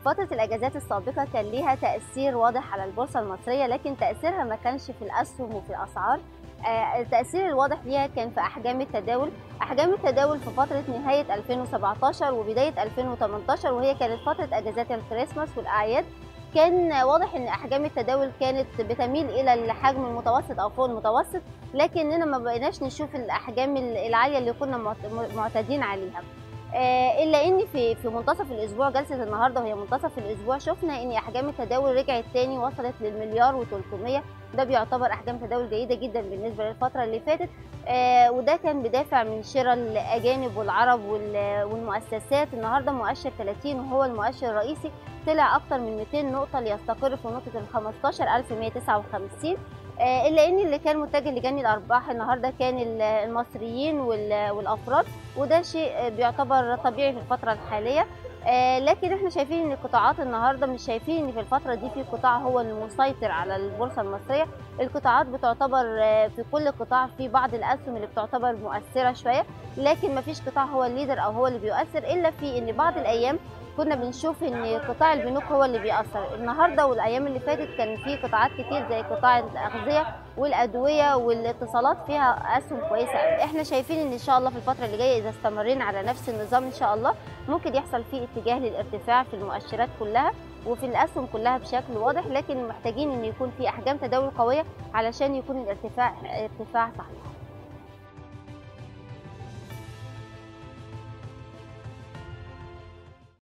فترة الأجازات السابقة كان ليها تأثير واضح على البورصة المصرية لكن تأثيرها ما كانش في الأسهم وفي الأسعار آه، التأثير الواضح ليها كان في أحجام التداول أحجام التداول في فترة نهاية 2017 وبداية 2018 وهي كانت فترة أجازات الكريسماس والأعياد كان واضح ان احجام التداول كانت بتميل الى الحجم المتوسط او فوق المتوسط لكننا ما بقيناش نشوف الاحجام العاليه اللي كنا معت- معتادين عليها آه، الا ان في في منتصف الاسبوع جلسه النهارده وهي منتصف الاسبوع شفنا ان احجام التداول رجعت تاني وصلت للمليار و300 ده بيعتبر احجام تداول جيده جدا بالنسبه للفتره اللي فاتت آه، وده كان بدافع من شراء الاجانب والعرب وال- والمؤسسات النهارده مؤشر 30 وهو المؤشر الرئيسي طلع اكتر من 200 نقطه ليستقر في نقطه ال 15159 آه، الا ان اللي كان متجه لجني الارباح النهارده كان ال- المصريين وال- والافراد وده شيء آه، بيعتبر طبيعي في الفتره الحاليه آه، لكن احنا شايفين ان القطاعات النهارده مش شايفين ان في الفتره دي في قطاع هو المسيطر على البورصه المصريه القطاعات بتعتبر آه، في كل قطاع في بعض الاسهم اللي بتعتبر مؤثره شويه لكن مفيش قطاع هو الليدر او هو اللي بيؤثر الا في ان بعض الايام كنا بنشوف ان قطاع البنوك هو اللي بيأثر النهارده والايام اللي فاتت كان في قطاعات كتير زي قطاع الاغذيه والادويه والاتصالات فيها اسهم كويسه قوي احنا شايفين ان ان شاء الله في الفتره اللي جايه اذا استمرينا على نفس النظام ان شاء الله ممكن يحصل فيه اتجاه للارتفاع في المؤشرات كلها وفي الاسهم كلها بشكل واضح لكن محتاجين ان يكون في احجام تداول قويه علشان يكون الارتفاع ارتفاع صحيح